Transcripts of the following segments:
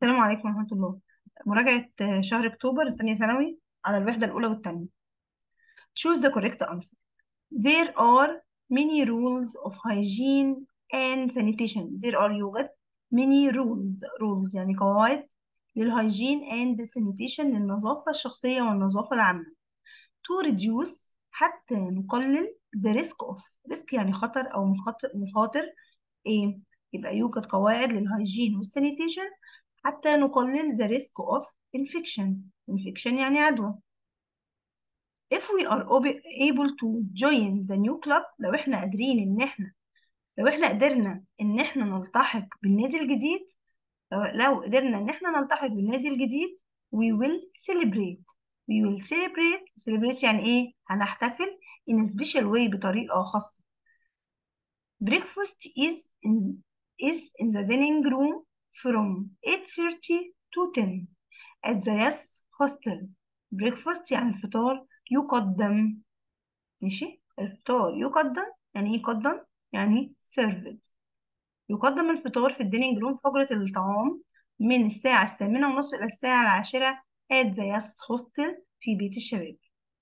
السلام عليكم ورحمة الله مراجعة آه، شهر أكتوبر الثانية ثانوي على الوحدة الأولى والثانية Choose the correct answer There are many rules of hygiene and sanitation There are يوجد many rules rules يعني قواعد للهيجين and sanitation للنظافة الشخصية والنظافة العامة to reduce حتى نقلل the risk of risk يعني خطر أو مخاطر مخاطر إيه يبقى يوجد قواعد للهيجين والسانيتيشن حتى نقلل the risk of infection infection يعني عدوى if we are ob- able to join the new club لو احنا قادرين ان احنا لو احنا قدرنا ان احنا نلتحق بالنادي الجديد لو, لو قدرنا ان احنا نلتحق بالنادي الجديد we will celebrate we will celebrate celebrate يعني ايه هنحتفل in a special way بطريقة خاصة breakfast is in is in the dining room from 8:30 to 10 at the Yes Hostel breakfast يعني الفطار يقدم ماشي الفطار يقدم يعني ايه يقدم يعني served يقدم الفطار في الدينينج روم في حجرة الطعام من الساعة الثامنة ونصف إلى الساعة العاشرة at the Yes Hostel في بيت الشباب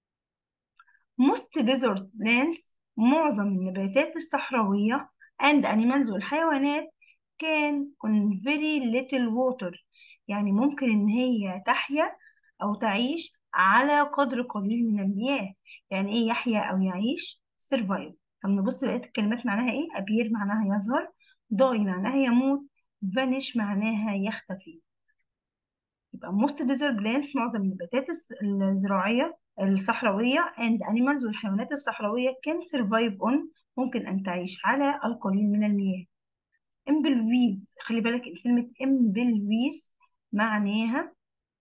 most desert plants معظم النباتات الصحراوية and animals والحيوانات can on very little water يعني ممكن إن هي تحيا أو تعيش على قدر قليل من المياه يعني إيه يحيا أو يعيش survive طب نبص بقية الكلمات معناها إيه appear معناها يظهر die معناها يموت vanish معناها يختفي يبقى most desert plants معظم النباتات الس- الزراعية الصحراوية and animals والحيوانات الصحراوية can survive on ممكن أن تعيش على القليل من المياه امبلويز خلي بالك كلمة امبلويز معناها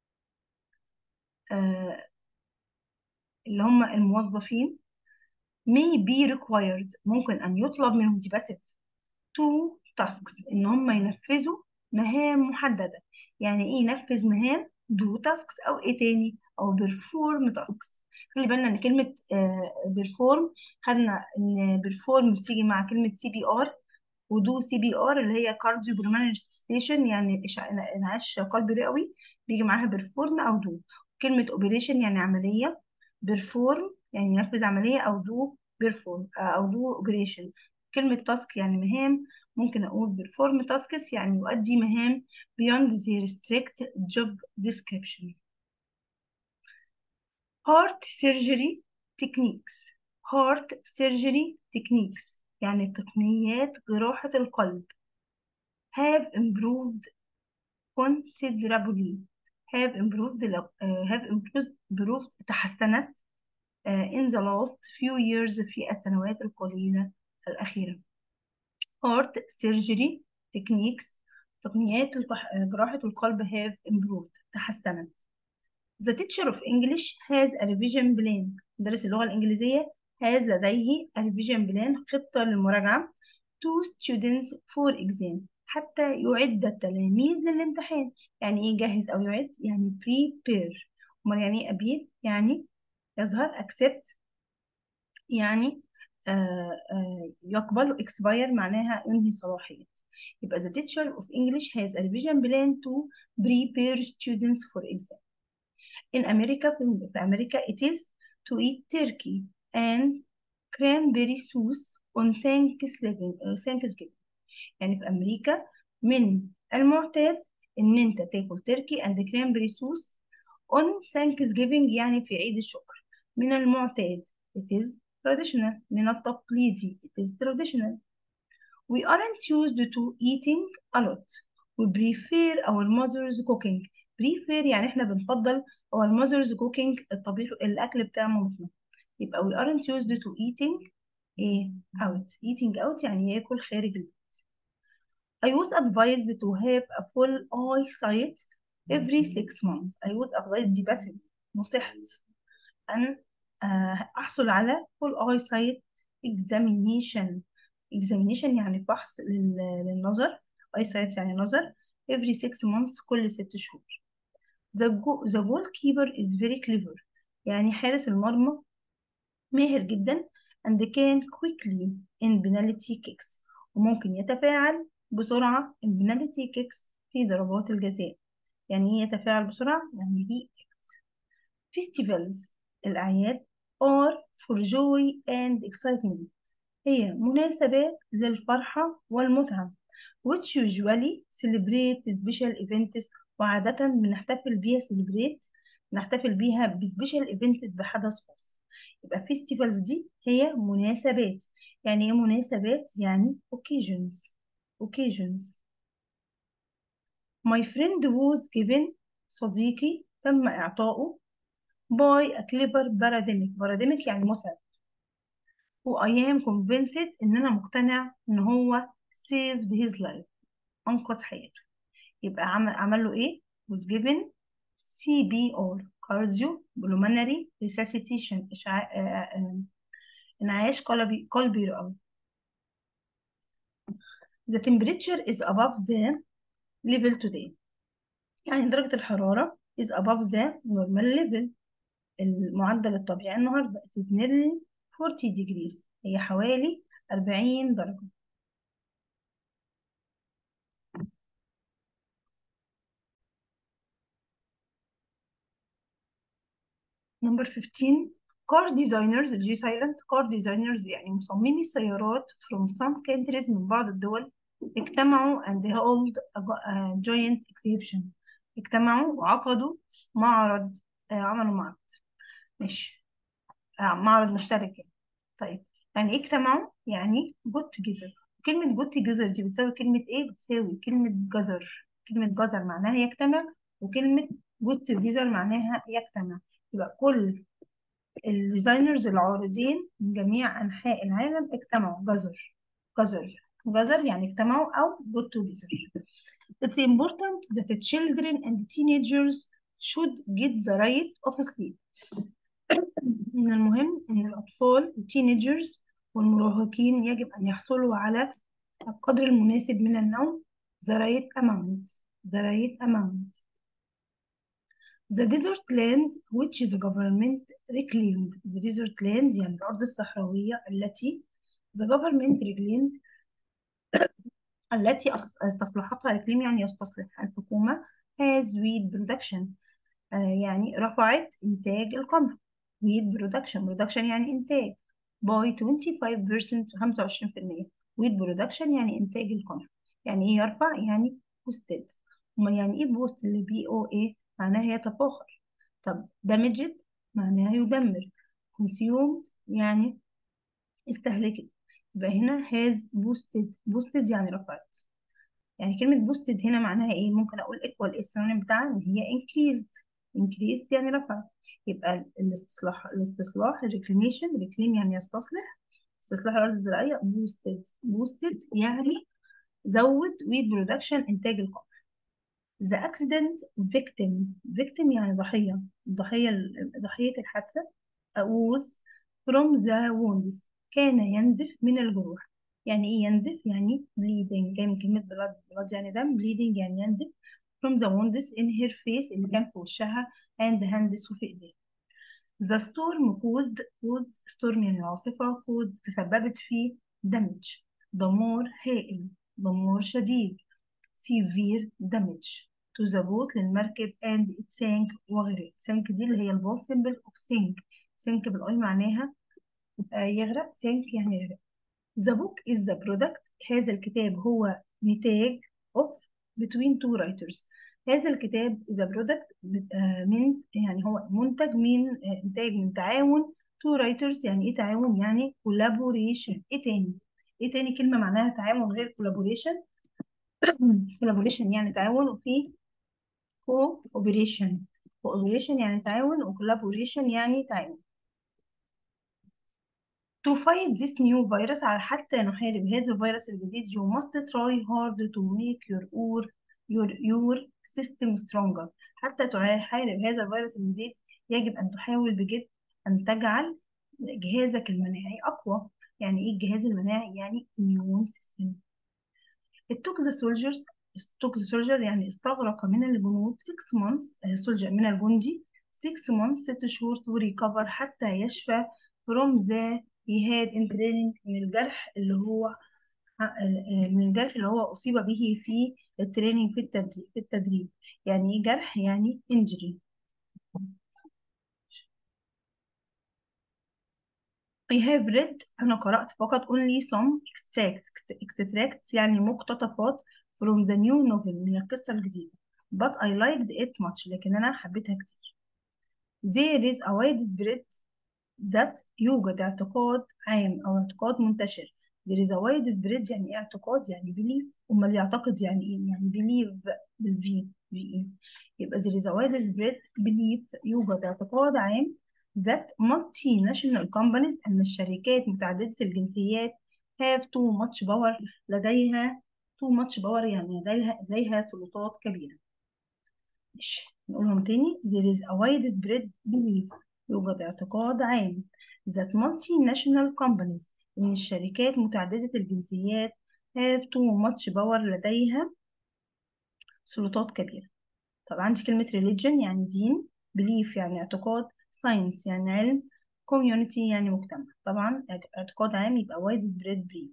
آه اللي هم الموظفين may be required ممكن أن يطلب منهم دي بس to tasks إن هم ينفذوا مهام محددة يعني إيه ينفذ مهام do tasks أو إيه تاني أو perform tasks خلي بالنا إن كلمة آه perform خدنا إن perform بتيجي مع كلمة CPR ودو سي بي ار اللي هي كارديو بالمونري ستيشن يعني إشع- انعاش قلبي رئوي بيجي معاها بيرفورم او دو كلمة اوبريشن يعني عملية بيرفورم يعني ينفذ عملية او دو بيرفورم او دو اوبريشن كلمة تاسك يعني مهام ممكن اقول بيرفورم تاسكس يعني يؤدي مهام beyond the strict job description heart surgery techniques heart surgery techniques يعني تقنيات جراحة القلب have improved considerably have improved uh, have improved improved تحسنت uh, in the last few years في السنوات القليلة الأخيرة heart surgery techniques تقنيات القح- جراحة القلب have improved تحسنت The teacher of English has a revision plan مدرس اللغة الإنجليزية has لديه a revision plan خطة للمراجعة to students for exam حتى يعد التلاميذ للامتحان يعني ايه يجهز او يعد يعني prepare امال يعني ايه ابيد يعني يظهر accept يعني آه آه يقبل expire معناها ينهي صلاحية يبقى the teacher of English has a revision plan to prepare students for exam in America في في أمريكا it is to eat turkey and cranberry sauce on Thanksgiving uh, Thanksgiving يعني في أمريكا من المعتاد إن أنت تاكل تركي and cranberry sauce on Thanksgiving يعني في عيد الشكر من المعتاد it is traditional من التقليدي it is traditional we aren't used to eating a lot we prefer our mother's cooking prefer يعني احنا بنفضل our mother's cooking الطبيخ الأكل بتاع مامتنا يبقى we aren't used to eating ايه out eating out يعني ياكل خارج البيت I was advised to have a full eyesight every six months. I was advised دي بس نصحت أن آه، أحصل على full eyesight examination. examination يعني فحص لل- للنظر. eyesight يعني نظر. every six months كل ست شهور. The, go the goalkeeper is very clever. يعني حارس المرمى ماهر جدا and can quickly in penalty kicks وممكن يتفاعل بسرعة in penalty kicks في ضربات الجزاء يعني ايه يتفاعل بسرعة يعني react festivals الأعياد are for joy and excitement هي مناسبات للفرحة والمتعة which usually celebrate special events وعادة بنحتفل بيها celebrate نحتفل بيها بسبيشال events بحدث خاص يبقى festivals دي هي مناسبات يعني ايه مناسبات يعني occasions occasions my friend was given صديقي تم إعطائه by a clever paradigmic paradigmic يعني مسعد و I am convinced إن أنا مقتنع إن هو saved his life أنقذ حياته يبقى عمل, عمل له إيه was given CPR cardio pulmonary resuscitation إشعاع آه، آه، انعاش قلبي قلبي رئوي the temperature is above the level today يعني درجة الحرارة is above the normal level المعدل الطبيعي النهاردة it is nearly 40 degrees هي حوالي 40 درجة number 15 car designers الجي silent car designers يعني مصممي السيارات from some countries من بعض الدول اجتمعوا and held a a joint exhibition اجتمعوا وعقدوا معرض آه، عملوا معرض ماشي آه، معرض مشترك يعني طيب يعني ايه اجتمعوا يعني put together كلمة put together دي بتساوي كلمة ايه بتساوي كلمة جزر كلمة جزر معناها يجتمع وكلمة put together معناها يجتمع يبقى كل الديزاينرز العارضين من جميع أنحاء العالم اجتمعوا جزر جزر جزر يعني اجتمعوا أو put together It's important that the children and teenagers should get the right of sleep من المهم إن الأطفال التينيجرز والمراهقين يجب أن يحصلوا على القدر المناسب من النوم the right amount the right amount The desert land which the government reclaimed the desert land يعني الأرض الصحراوية التي the government reclaimed التي أس- استصلحتها reclaim يعني يستصلح الحكومة as wheat production آه يعني رفعت إنتاج القمح wheat production production يعني إنتاج by 25% 25% wheat production يعني إنتاج القمح يعني إيه يرفع يعني boosted أمال يعني إيه boost اللي بي أو إيه معناها يتفاخر طب damaged معناها يدمر consumed يعني استهلكت يبقى هنا has boosted boosted يعني رفعت يعني كلمة boosted هنا معناها ايه ممكن اقول equal ايه السينونيم بتاعها ان هي increased increased يعني رفعت يبقى الاستصلاح الاستصلاح reclamation reclaim يعني يستصلح استصلاح الارض الزراعية boosted boosted يعني زود wheat production انتاج القمح the accident victim victim يعني ضحية ضحية ضحية الحادثة was from the wounds كان ينزف من الجروح يعني ايه ينزف يعني bleeding جاي من كلمة blood blood يعني دم bleeding يعني ينزف from the wounds in her face اللي كان في وشها and hands وفي ايديها the storm caused caused storm يعني العاصفة caused تسببت في damage دمار هائل دمار شديد severe damage to the boat للمركب and it sank وغرق sank دي اللي هي الباص symbol of sink sink بالاي معناها آه، يغرق sink يعني يغرق the book is the product هذا الكتاب هو نتاج of between two writers هذا الكتاب is a product ب- آه، من يعني هو منتج من آه، إنتاج من تعاون two writers يعني إيه تعاون يعني collaboration إيه تاني إيه تاني كلمة معناها تعاون غير collaboration collaboration يعني تعاون وفي cooperation cooperation يعني تعاون و collaboration يعني تعاون To fight this new virus على حتى نحارب هذا الفيروس الجديد you must try hard to make your your your, your system stronger حتى تحارب هذا الفيروس الجديد يجب أن تحاول بجد أن تجعل جهازك المناعي أقوى يعني إيه الجهاز المناعي يعني immune system It took the soldiers took the soldier يعني استغرق من الجنود 6 months آه، soldier من الجندي 6 months 6 شهور to recover حتى يشفى from the he had in training من الجرح اللي هو من الجرح اللي هو أصيب به في التريننج في التدريب في التدريب يعني ايه جرح يعني injury I have read أنا قرأت فقط only some extracts extracts يعني مقتطفات from the new novel من القصة الجديدة but I liked it much لكن أنا حبيتها كتير there is a widespread that يوجد اعتقاد عام أو اعتقاد منتشر there is a widespread يعني إيه اعتقاد يعني belief أمال يعتقد يعني إيه يعني believe بالفي في إيه يبقى there is a widespread belief يوجد اعتقاد عام that multinational companies أن الشركات متعددة الجنسيات have too much power لديها too much power يعني لديها لديها سلطات كبيرة ماشي نقولهم تاني there is a widespread belief يوجد اعتقاد عام that multinational companies إن الشركات متعددة الجنسيات have too much power لديها سلطات كبيرة طب عندي كلمة religion يعني دين belief يعني اعتقاد science يعني علم community يعني مجتمع طبعا اعتقاد عام يبقى widespread belief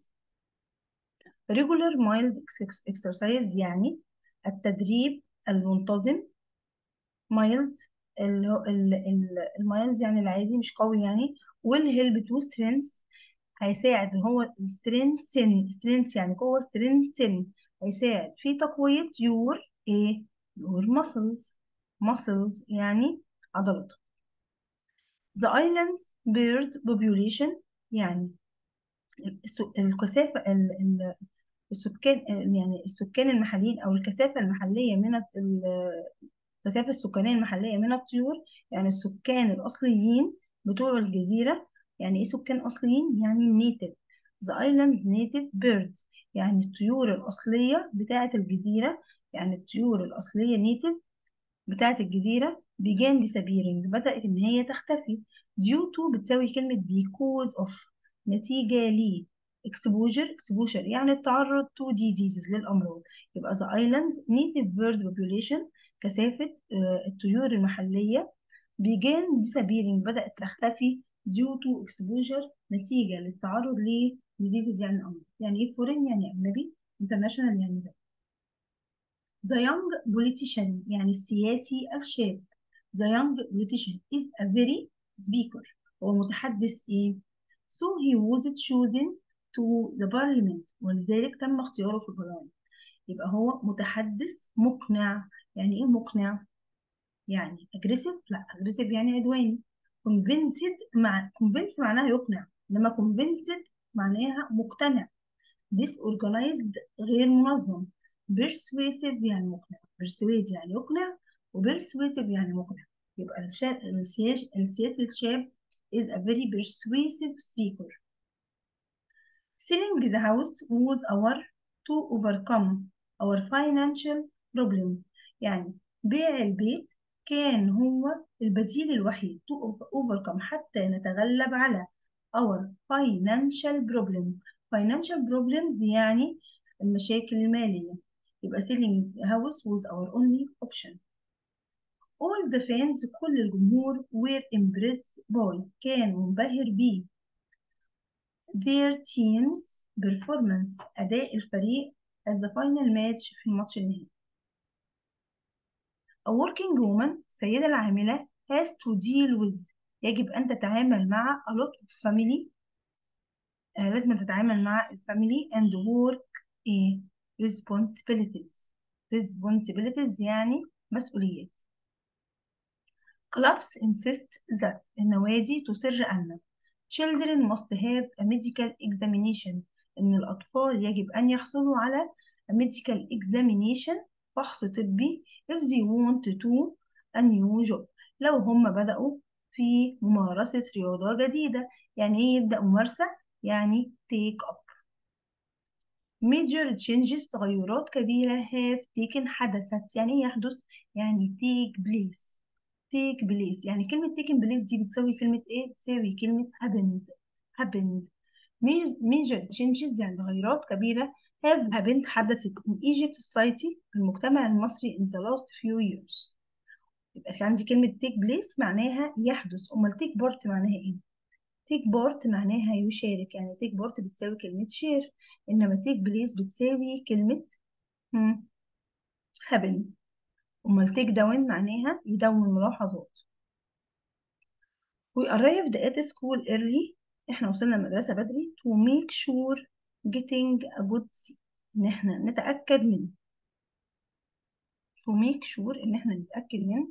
regular mild exercise يعني التدريب المنتظم mild المايلد يعني العادي مش قوي يعني والهيلب تو سترينث هيساعد هو سترينثن سترينث يعني قوة سترينثن هيساعد في تقوية يور ايه يور ماسلز ماسلز يعني عضلات The island's bird population يعني الكثافة السكان يعني السكان المحليين أو الكثافة المحلية من الكثافة السكانية المحلية من الطيور يعني السكان الأصليين بتوع الجزيرة يعني إيه سكان أصليين؟ يعني native the island native birds يعني الطيور الأصلية بتاعة الجزيرة يعني الطيور الأصلية native بتاعة الجزيرة began disappearing بدأت إن هي تختفي due to بتساوي كلمة because of نتيجة ل exposure exposure يعني التعرض to diseases للأمراض يبقى the island's native bird population كثافة الطيور المحلية began disappearing بدأت تختفي due to exposure نتيجة للتعرض ل diseases يعني أمراض يعني إيه foreign يعني أجنبي international يعني ده The young politician يعني السياسي الشاب The young politician is a very speaker هو متحدث إيه So he was chosen to the parliament ولذلك تم اختياره في البرلمان يبقى هو متحدث مقنع يعني ايه مقنع يعني aggressive لا aggressive يعني عدواني convinced مع convinced معناها يقنع انما convinced معناها مقتنع disorganized غير منظم persuasive يعني مقنع persuade يعني يقنع وpersuasive يعني مقنع يبقى السياسي السياسي الشاب is a very persuasive speaker selling the house was our to overcome our financial problems يعني بيع البيت كان هو البديل الوحيد to overcome حتى نتغلب على our financial problems financial problems يعني المشاكل المالية يبقى selling house was our only option all the fans كل الجمهور were impressed by كان منبهر بيه their team's performance أداء الفريق at the final match في الماتش النهائي A working woman السيدة العاملة has to deal with يجب أن تتعامل مع a lot of family آه لازم تتعامل مع الفاميلي and work إيه responsibilities responsibilities يعني مسؤوليات clubs insist that النوادي تصر أن children must have a medical examination إن الأطفال يجب أن يحصلوا على a medical examination فحص طبي if they want to a new job لو هم بدأوا في ممارسة رياضة جديدة يعني إيه يبدأ ممارسة يعني take up major changes تغيرات كبيرة have taken حدثت يعني إيه يحدث يعني take place take place يعني كلمة taken place دي بتساوي كلمة إيه؟ بتساوي كلمة happened happened major changes يعني تغيرات كبيرة have happened حدثت in Egypt society في المجتمع المصري in the last few years يبقى كان عندي كلمة take place معناها يحدث أمال take part معناها إيه؟ take part معناها يشارك يعني take part بتساوي كلمة share إنما take place بتساوي كلمة هم، happen أمال take down معناها يدون ملاحظات we arrived at school early احنا وصلنا المدرسة بدري to make sure getting a good seat ان احنا نتأكد من to make sure ان احنا نتأكد من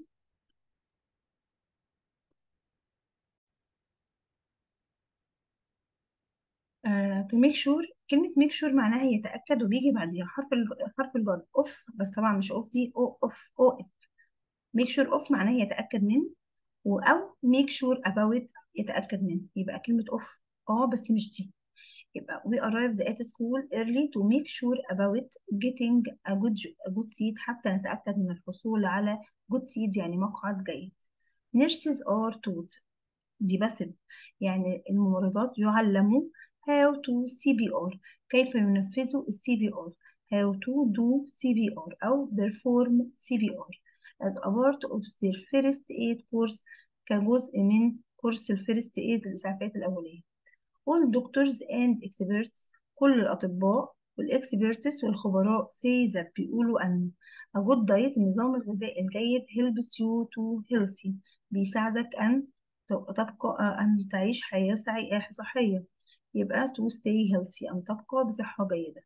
آه to make sure كلمة make sure معناها يتأكد وبيجي بعديها حرف ال- حرف الجر اوف بس طبعا مش اوف دي او اوف او اف make sure اوف معناها يتأكد من و او make sure about يتأكد من يبقى كلمة اوف اه بس مش دي يبقى we arrived at school early to make sure about getting a good a good seat حتى نتأكد من الحصول على good seat يعني مقعد جيد nurses are taught دي بس يعني الممرضات يعلموا how to CPR كيف ينفذوا ال CPR how to do CPR أو perform CPR as a part of their first aid course كجزء من كورس الفيرست ايد الإسعافات الأولية all doctors and experts كل الأطباء والإكسبرتس والخبراء say that بيقولوا أن a good diet النظام الغذائي الجيد helps you to healthy بيساعدك أن تبقى أن تعيش حياة سعيدة صحية يبقى to stay healthy أن تبقى بصحة جيدة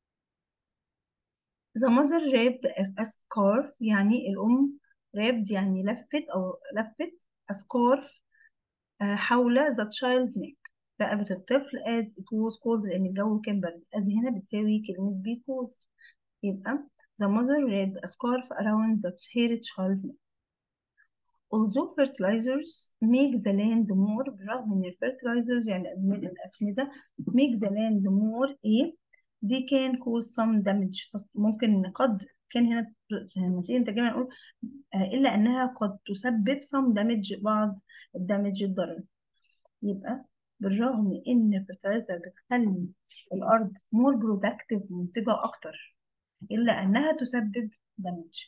the mother wrapped a scarf يعني الأم wrapped يعني لفت أو لفت a scarf آه، حول the child's neck رقبة الطفل as it was cold لأن الجو كان برد as هنا بتساوي كلمة because يبقى the mother wrapped a scarf around the her child's neck although fertilizers make the land more بالرغم ان ال fertilizers يعني الأدم- الأسمدة make the land more ايه دي can cause some damage تص- ممكن قد كان هنا لما تيجي انت كمان نقول آه، إلا أنها قد تسبب some damage بعض الدمج الضرر يبقى بالرغم ان الفرتلايزر بتخلي الارض مور برودكتيف منتجه اكتر الا انها تسبب دمج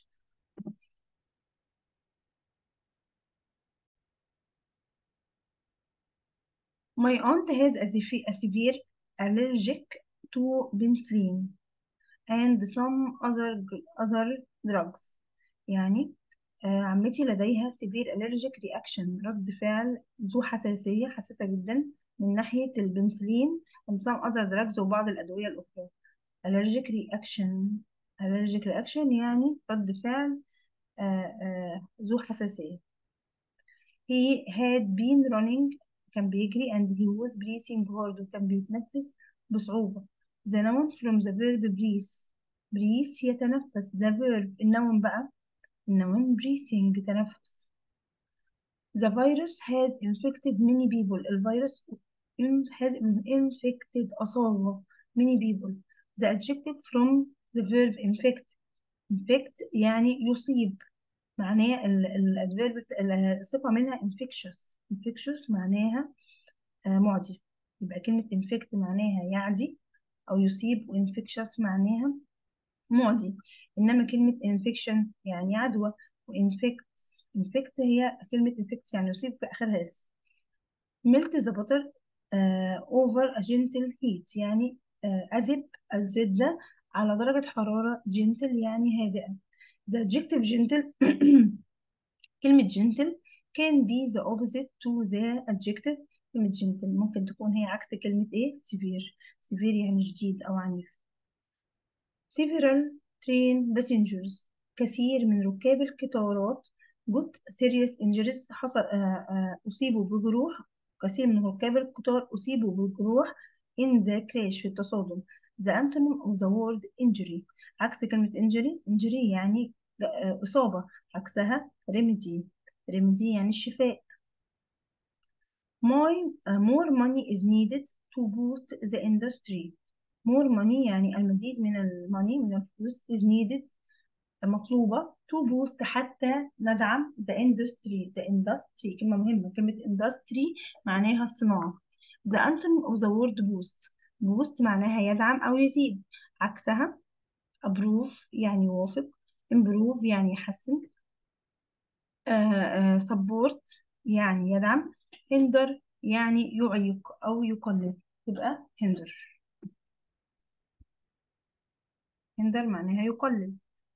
My aunt has a sev- a severe allergic to penicillin and some other other drugs يعني آه، عمتي لديها severe allergic reaction رد فعل ذو حساسية حساسة جدا من ناحية البنسلين and some other drugs وبعض الأدوية الأخرى allergic reaction allergic reaction يعني رد فعل آه، آه، ذو حساسية he had been running كان بيجري and he was breathing hard وكان بيتنفس بصعوبة the noun from the verb breathe breathe يتنفس the verb النون بقى النون breathing تنفس the virus has infected many people الفيروس in- has infected أصاب many people the adjective from the verb infect infect يعني يصيب معناه ال- الادفيرب بت- الصفة منها infectious infectious معناها آه، معدي يبقى كلمة infect معناها يعدي أو يصيب و infectious معناها معدي إنما كلمة infection يعني عدوى و infect infect هي كلمة infect يعني يصيب في آخرها اس melt the butter آه، over a gentle heat يعني آه، أذب الزبدة على درجة حرارة gentle يعني هادئة the adjective gentle كلمة gentle can be the opposite to the adjective كلمة gentle ممكن تكون هي عكس كلمة ايه severe severe يعني شديد أو عنيف several train passengers كثير من ركاب القطارات got serious injuries حصل آه، آه، أصيبوا بجروح كثير من ركاب القطار أصيبوا بجروح in the crash في التصادم the antonym of the word injury عكس كلمة injury injury يعني آه، إصابة عكسها remedy remedy يعني الشفاء My, uh, more money is needed to boost the industry. More money يعني المزيد من الماني من الفلوس is needed مطلوبة to boost حتى ندعم the industry the industry كلمة مهمة كلمة industry معناها الصناعة the antonym of the word boost boost معناها يدعم أو يزيد عكسها approve يعني يوافق improve يعني يحسن آه، آه، support يعني يدعم hinder يعني يعيق أو يقلل يبقى hinder hinder معناها يقلل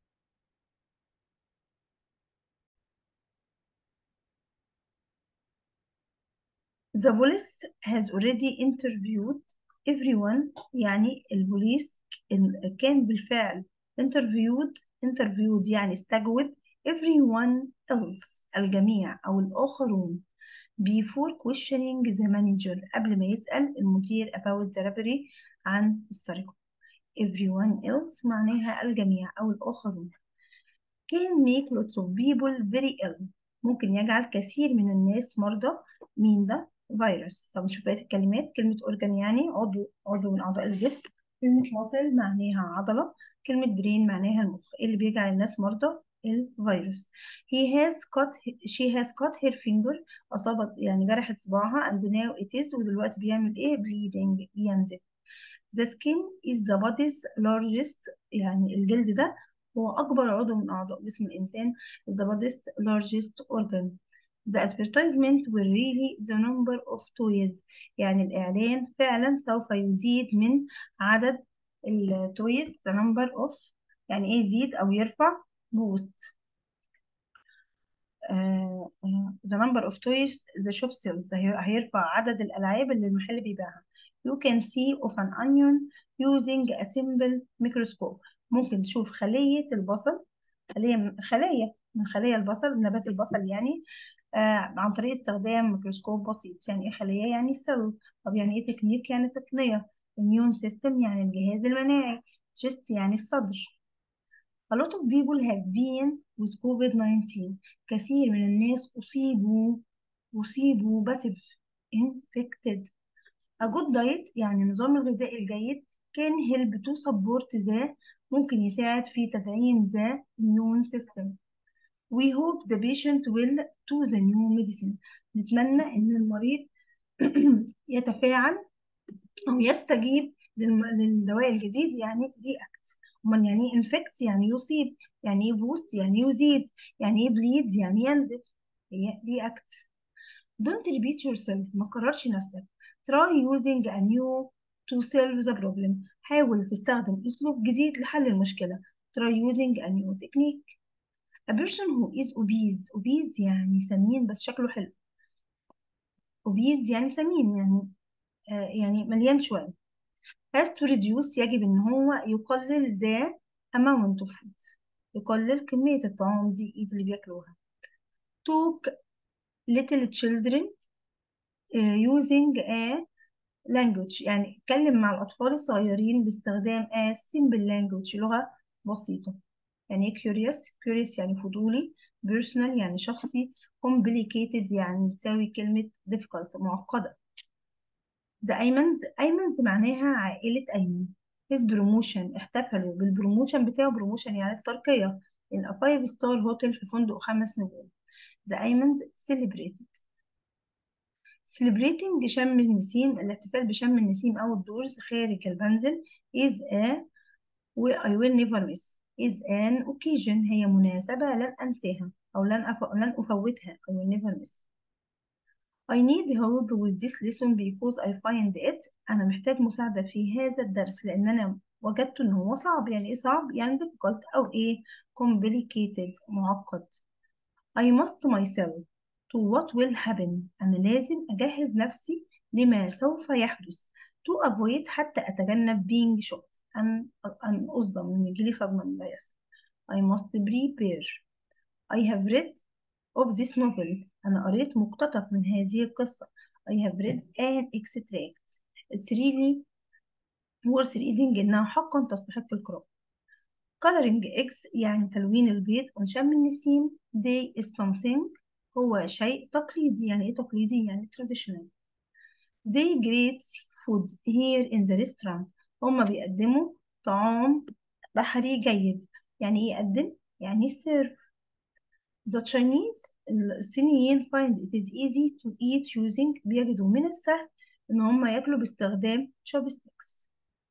The police has already interviewed everyone يعني البوليس كان بالفعل interviewed interviewed يعني استجوب everyone else الجميع أو الآخرون before questioning the manager قبل ما يسأل المدير about the robbery عن السرقة everyone else معناها الجميع أو الآخرون can make lots of people very ill ممكن يجعل كثير من الناس مرضى مين ده فيروس طب نشوف بقية الكلمات كلمة أورجان يعني عضو عضو من أعضاء الجسم كلمة muscle معناها عضلة كلمة brain معناها المخ إيه اللي بيجعل الناس مرضى الفيروس he has cut she has cut her finger أصابت يعني جرحت صباعها and now it is ودلوقتي بيعمل إيه bleeding بينزف the skin is the body's largest يعني الجلد ده هو أكبر عضو من أعضاء جسم الإنسان the body's largest organ The advertisement will really the number of toys يعني الإعلان فعلا سوف يزيد من عدد التويز the number of يعني إيه يزيد أو يرفع boost آه، آه، the number of toys the shop sells هي- هيرفع عدد الألعاب اللي المحل بيبيعها you can see of an onion using a simple microscope ممكن تشوف خلية البصل خلية من خلايا من خلايا البصل نبات البصل يعني آه عن طريق استخدام ميكروسكوب بسيط يعني ايه خلية يعني سيل طب يعني ايه تكنيك يعني تقنية immune system يعني الجهاز المناعي chest يعني الصدر A lot of people have been with COVID-19 كثير من الناس أصيبوا أصيبوا بس infected A good diet يعني النظام الغذائي الجيد can help to support the ممكن يساعد في تدعيم the immune system We hope the patient will to the new medicine نتمنى إن المريض يتفاعل أو يستجيب للم- للدواء الجديد يعني react أمال يعني إيه infect يعني يصيب يعني إيه boost يعني يزيد يعني إيه bleed يعني ينزف هي react Don't repeat yourself ما تكررش نفسك try using a new to solve the problem حاول تستخدم أسلوب جديد لحل المشكلة try using a new technique a person who is obese obese يعني سمين بس شكله حلو obese يعني سمين يعني آه يعني مليان شوية has to reduce يجب إن هو يقلل the amount of food يقلل كمية الطعام دي اللي بياكلوها took little children uh, using a language يعني اتكلم مع الأطفال الصغيرين باستخدام a simple language لغة بسيطة يعني ايه curious curious يعني فضولي personal يعني شخصي complicated يعني بتساوي كلمة difficult معقدة The أيمنز أيمنز معناها عائلة أيمن his promotion احتفلوا بالبروموشن بتاعه بروموشن يعني الترقية in a five star hotel في فندق خمس نجوم The أيمنز celebrated celebrating شم النسيم الاحتفال بشم النسيم أو الدورز خارج المنزل is a و I will never miss is an occasion هي مناسبة لن أنساها أو لن أف... لن أفوتها I will never miss I need help with this lesson because I find it أنا محتاج مساعدة في هذا الدرس لأن أنا وجدت إن هو صعب يعني إيه صعب يعني difficult أو إيه complicated معقد I must myself to what will happen أنا لازم أجهز نفسي لما سوف يحدث to avoid حتى أتجنب being shocked أن أن أصدم إن يجيلي صدمة من اللي هيحصل I must prepare I have read of this novel أنا قريت مقتطف من هذه القصة I have read an extract It's really worth reading إنها حقا تستحق القراءة coloring eggs يعني تلوين البيض ونشم النسيم day is something هو شيء تقليدي يعني إيه تقليدي يعني traditional they great food here in the restaurant هما بيقدموا طعام بحري جيد يعني إيه يقدم يعني serve The Chinese الصينيين find it is easy to eat using بيجدوا من السهل إن هم ياكلوا باستخدام chopsticks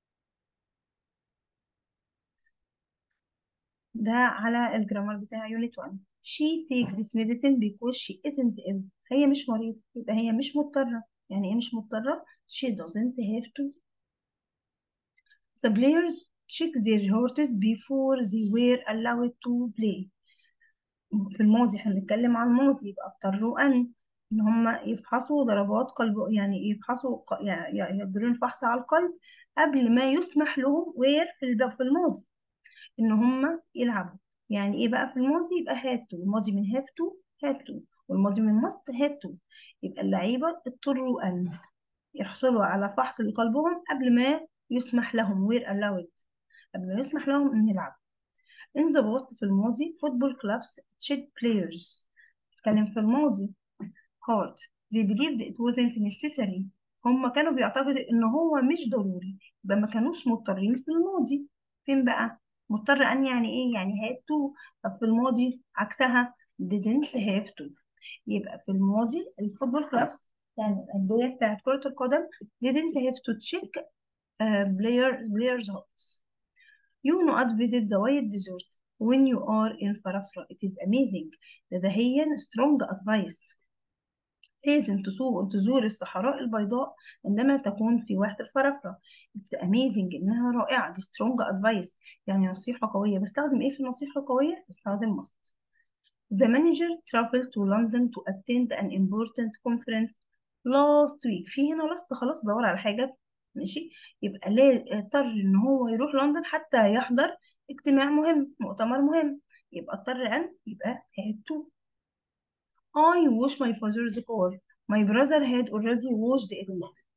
ده على الجرامر بتاع يونت 1 she takes this medicine because she isn't ill هي مش مريضة يبقى هي مش مضطرة يعني ايه مش مضطرة she doesn't have to the players check their horses before they were allowed to play في الماضي احنا بنتكلم عن الماضي يبقى اضطروا ان ان هم يفحصوا ضربات قلب يعني يفحصوا ق- يعني يقدرون فحص على القلب قبل ما يسمح لهم وير في الب- في الماضي ان هم يلعبوا يعني ايه بقى في الماضي يبقى هاتوا الماضي من هاف تو هاتوا والماضي من ماست هاتوا يبقى اللعيبة اضطروا ان يحصلوا على فحص لقلبهم قبل ما يسمح لهم وير allowed قبل ما يسمح لهم ان يلعبوا in the past في الماضي football clubs cheat players اتكلم في الماضي hard they believed it wasn't necessary هم كانوا بيعتقدوا ان هو مش ضروري يبقى ما كانوش مضطرين في الماضي فين بقى مضطر ان يعني ايه يعني had to طب في الماضي عكسها didn't have to يبقى في الماضي الفوتبول كلابس يعني الأندية بتاعت كرة القدم didn't have to check uh, players players hearts You not visit the white desert when you are in Farafra. It is amazing. لدهيا strong advice. لازم تزور تزور الصحراء البيضاء عندما تكون في واحة الفرافرة. It's amazing إنها رائعة. دي strong advice يعني نصيحة قوية. بستخدم إيه في النصيحة القوية؟ بستخدم must. The manager traveled to London to attend an important conference last week. في هنا last خلاص دور على حاجة ماشي يبقى لا اضطر ان هو يروح لندن حتى يحضر اجتماع مهم مؤتمر مهم يبقى اضطر ان يبقى had to I wash my father's car my brother had already washed it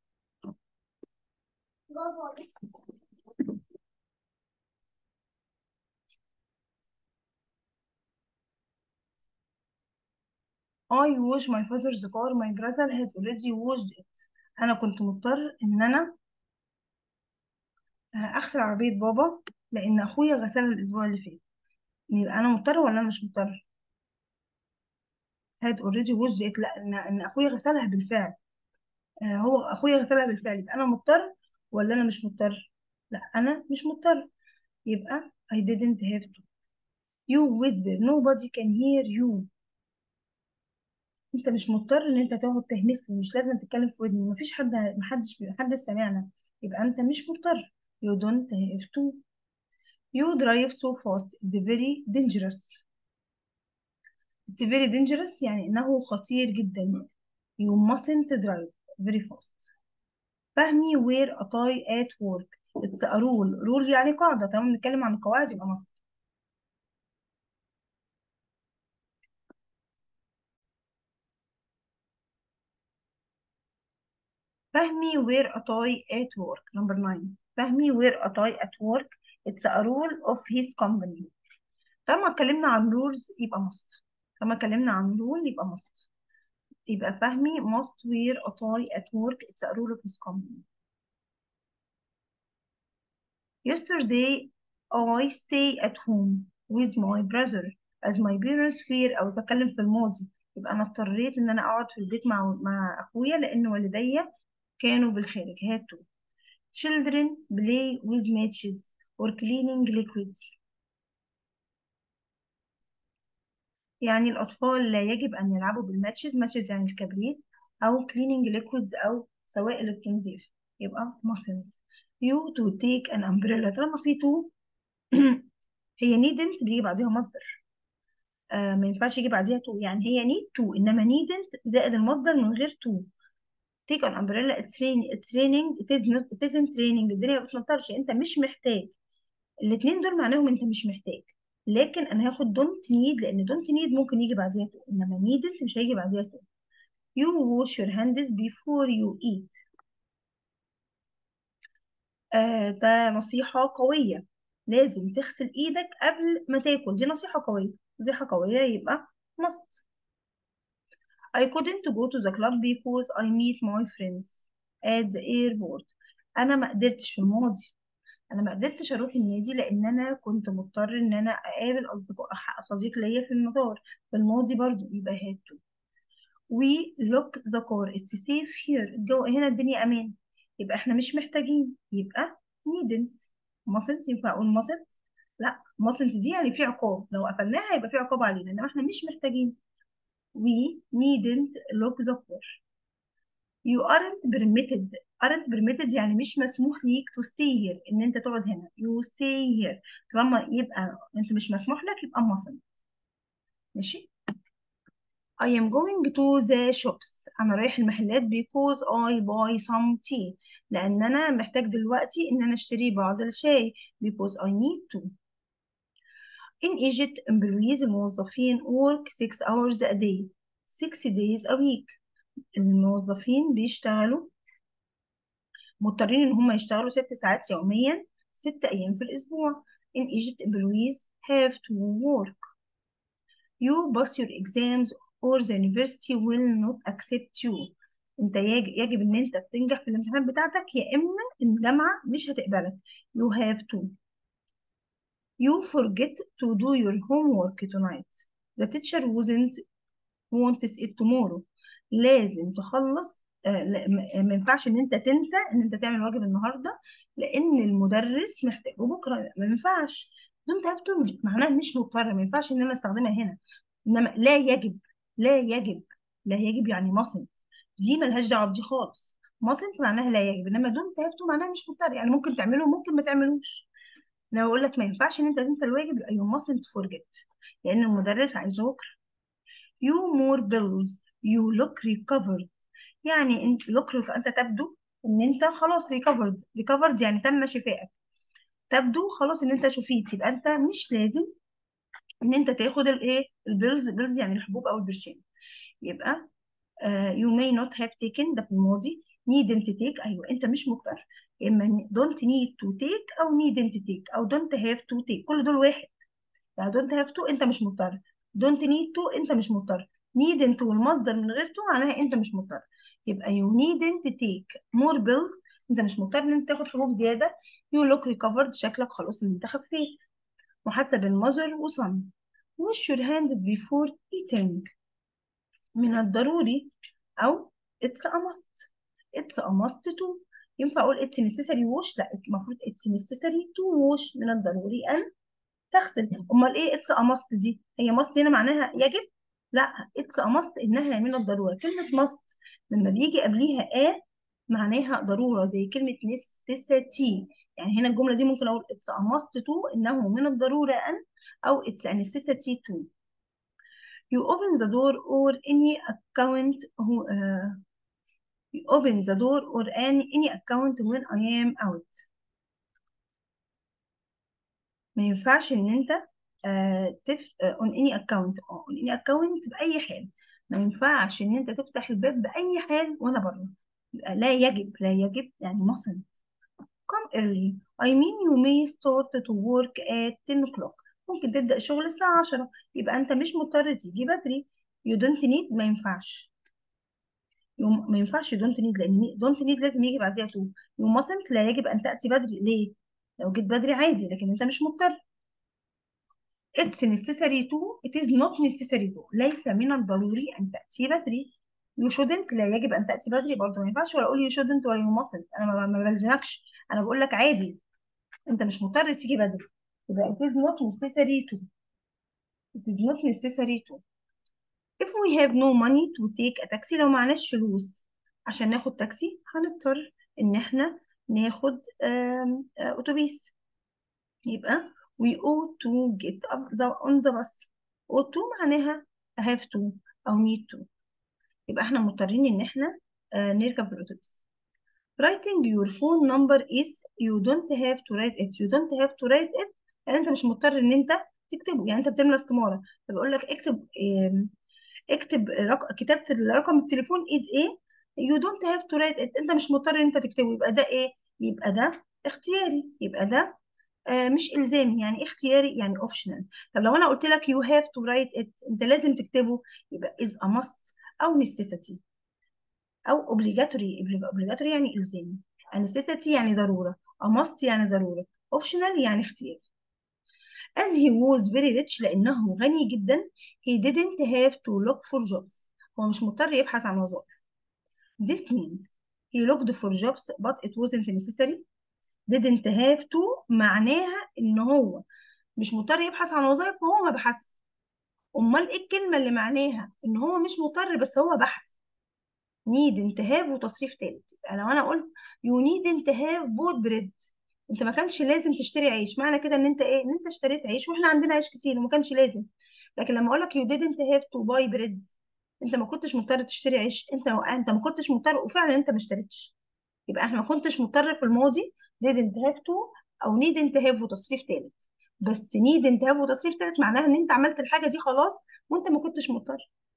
I wash my father's car my brother had already washed it انا كنت مضطر ان انا اغسل عربية بابا لان اخويا غسلها الاسبوع اللي فات يبقى انا مضطر ولا انا مش مضطر had already washed it لا ان ان اخويا غسلها بالفعل آه، هو اخويا غسلها بالفعل يبقى انا مضطر ولا انا مش مضطر لا انا مش مضطر يبقى I didn't have to you whisper nobody can hear you انت مش مضطر ان انت تقعد تهمس لي مش لازم تتكلم في ودني مفيش حد محدش محدش سامعنا يبقى انت مش مضطر you don't have to you drive so fast it's very dangerous it's very dangerous يعني انه خطير جدا you mustn't drive very fast فهمي wear a tie at work it's a rule rule يعني قاعدة طالما بنتكلم عن القواعد يبقى must فهمي wear a tie at work number nine فهمي wear a tie at work it's a rule of his company طالما اتكلمنا عن rules يبقى must طالما اتكلمنا عن rule يبقى must يبقى فهمي must wear a tie at work it's a rule of his company yesterday I stay at home with my brother as my parents fear أو بتكلم في الماضي يبقى أنا اضطريت إن أنا أقعد في البيت مع مع أخويا لأن والدي كانوا بالخارج هاتوا children play with matches or cleaning liquids يعني الأطفال لا يجب أن يلعبوا بالماتشز ماتشز يعني الكبريت أو cleaning liquids أو سوائل التنظيف يبقى mustn't you to take an umbrella طالما في to هي needn't بيجي بعديها مصدر آه ما ينفعش يجي بعديها to يعني هي need to إنما needn't زائد المصدر من غير to take an umbrella it's raining it's raining it is not it isn't raining الدنيا ما بتمطرش انت مش محتاج الاتنين دول معناهم انت مش محتاج لكن انا هاخد don't need لان don't need ممكن يجي بعديها to انما needn't مش هيجي بعديها to you wash your hands before you eat آه ده نصيحة قوية لازم تغسل ايدك قبل ما تاكل دي نصيحة قوية نصيحة قوية يبقى must I couldn't go to the club because I meet my friends at the airport انا ما قدرتش في الماضي انا ما قدرتش اروح النادي لان انا كنت مضطر ان انا اقابل اصدقاء صديق ليا في المطار في الماضي برضو يبقى had to we lock the car it's safe here الجو هنا الدنيا امان يبقى احنا مش محتاجين يبقى needn't mustn't ينفع اقول mustn't لا mustn't دي يعني في عقاب لو قفلناها يبقى في عقاب علينا انما احنا مش محتاجين we needn't lock the car you aren't permitted aren't permitted يعني مش مسموح ليك to stay here ان انت تقعد هنا you stay here طالما يبقى انت مش مسموح لك يبقى mustn't ماشي I am going to the shops أنا رايح المحلات because I buy some tea لأن أنا محتاج دلوقتي إن أنا أشتري بعض الشاي because I need to In Egypt employees الموظفين work 6 hours a day 6 days a week الموظفين بيشتغلوا مضطرين إن هم يشتغلوا 6 ساعات يوميا 6 أيام في الأسبوع In Egypt employees have to work you pass your exams or the university will not accept you انت يجب, يجب ان انت تنجح في الامتحانات بتاعتك يا اما الجامعة مش هتقبلك you have to you forget to do your homework tonight the teacher wasn't wants it tomorrow لازم تخلص آه لا ما ما ينفعش ان انت تنسى ان انت تعمل واجب النهارده لان المدرس محتاجه بكره ما ينفعش don't have to معناها مش مضطر ما ينفعش ان انا استخدمها هنا انما لا يجب لا يجب لا يجب يعني mustn't دي ملهاش دعوه بدي خالص mustn't معناها لا يجب انما don't have to معناها مش مضطر يعني ممكن تعمله ممكن ما تعملوش لو اقول لك ما ينفعش ان انت تنسى الواجب يبقى you mustn't forget لان المدرس عايزه بكره you more bills you look recovered يعني انت look انت تبدو ان انت خلاص recovered recovered يعني تم شفائك تبدو خلاص ان انت شفيت يبقى انت مش لازم ان انت تاخد الايه البيلز بيلز يعني الحبوب او البرشام يبقى uh, you may not have taken ده في الماضي needn't take ايوه انت مش مضطر اما don't need to take او needn't take او don't have to take كل دول واحد يعني don't have to انت مش مضطر don't need to انت مش مضطر needn't والمصدر من غير to معناها انت مش مضطر يبقى you needn't take more pills انت مش مضطر ان انت تاخد حبوب زياده you look recovered شكلك خلاص ان انت خفيت محادثه بين mother وصن wash your hands before eating من الضروري او it's a must it's a must to ينفع اقول it's necessary wash لا المفروض it's necessary to wash من الضروري ان تغسل امال ايه it's a must دي هي must هنا معناها يجب لا it's a must انها من الضروره كلمه must لما بيجي قبليها a معناها ضروره زي كلمه necessity يعني هنا الجمله دي ممكن اقول it's a must to انه من الضروره ان او it's a necessity to you open the door or any account who uh, you open the door or any any account when I am out ما ينفعش ان انت آه تف آه on any account اه on any account بأي حال ما ينفعش ان انت تفتح الباب بأي حال وانا بره يبقى لا يجب لا يجب يعني mustn't come early I mean you may start to work at 10 o'clock ممكن تبدأ شغل الساعة 10 يبقى انت مش مضطر تيجي بدري you don't need ما ينفعش يوم ما ينفعش you don't need لان don't need لازم يجي بعديها to you mustn't لا يجب ان تأتي بدري ليه لو جيت بدري عادي لكن انت مش مضطر it's necessary to it is not necessary to ليس من الضروري ان تأتي بدري you shouldn't لا يجب ان تأتي بدري برضه ما ينفعش ولا اقول you shouldn't ولا you mustn't انا ما ما بلزمكش انا بقول لك عادي انت مش مضطر تيجي بدري يبقى it is not necessary to it is not necessary to if we have no money to take a taxi لو معناش فلوس عشان ناخد تاكسي هنضطر ان احنا ناخد آم، آه، اتوبيس يبقى we ought to get up the, on the bus ought to معناها have to او need to يبقى احنا مضطرين ان احنا آه، نركب في الاتوبيس writing your phone number is you don't have to write it you don't have to write it يعني انت مش مضطر ان انت تكتبه يعني انت بتملى استمارة فبيقول لك اكتب آم، اكتب رق... كتابة رقم التليفون is ايه you don't have to write it انت مش مضطر ان انت تكتبه يبقى ده ايه يبقى ده اختياري يبقى ده آه مش الزامي يعني اختياري يعني optional طب لو انا قلت لك you have to write it انت لازم تكتبه يبقى is a must او necessity او obligatory obligatory يعني الزامي a necessity يعني ضرورة a must يعني ضرورة optional يعني اختياري as he was very rich لأنه غني جدا he didn't have to look for jobs هو مش مضطر يبحث عن وظائف this means he looked for jobs but it wasn't necessary didn't have to معناها إن هو مش مضطر يبحث عن وظائف وهو ما بحث أمال إيه الكلمة اللي معناها إن هو مش مضطر بس هو بحث نيد انتهاب وتصريف تالت يبقى لو انا قلت يو نيد انتهاب بوت بريد انت ما كانش لازم تشتري عيش معنى كده ان انت ايه ان انت اشتريت عيش واحنا عندنا عيش كتير وما كانش لازم لكن لما اقول لك you didn't have to buy bread انت ما كنتش مضطر تشتري عيش انت انت ما كنتش مضطر وفعلا انت ما اشتريتش يبقى احنا ما كنتش مضطر في الماضي didn't have to او needn't have وتصريف ثالث بس needn't have وتصريف ثالث معناها ان انت عملت الحاجه دي خلاص وانت ما كنتش مضطر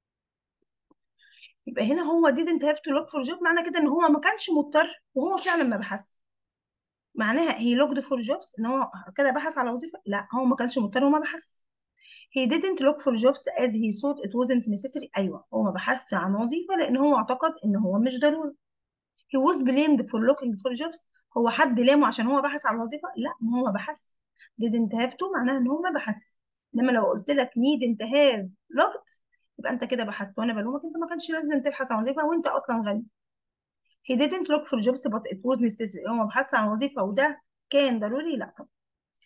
يبقى هنا هو didn't have to look for job معنى كده ان هو ما كانش مضطر وهو فعلا ما بحث معناها he looked for jobs ان هو كده بحث على وظيفه لا هو ما كانش مضطر وما بحث he didn't look for jobs as he thought it wasn't necessary ايوه هو ما بحثش عن وظيفه لان هو اعتقد ان هو مش ضروري he was blamed for looking for jobs هو حد لامه عشان هو بحث عن وظيفه لا ما هو ما بحث didn't have to معناها ان هو ما بحث انما لو قلت لك needn't have looked يبقى انت كده بحثت وانا بلومك انت ما كانش لازم تبحث عن وظيفه وانت اصلا غني he didn't look for jobs but it was necessary هو بحث عن وظيفه وده كان ضروري لا طبعا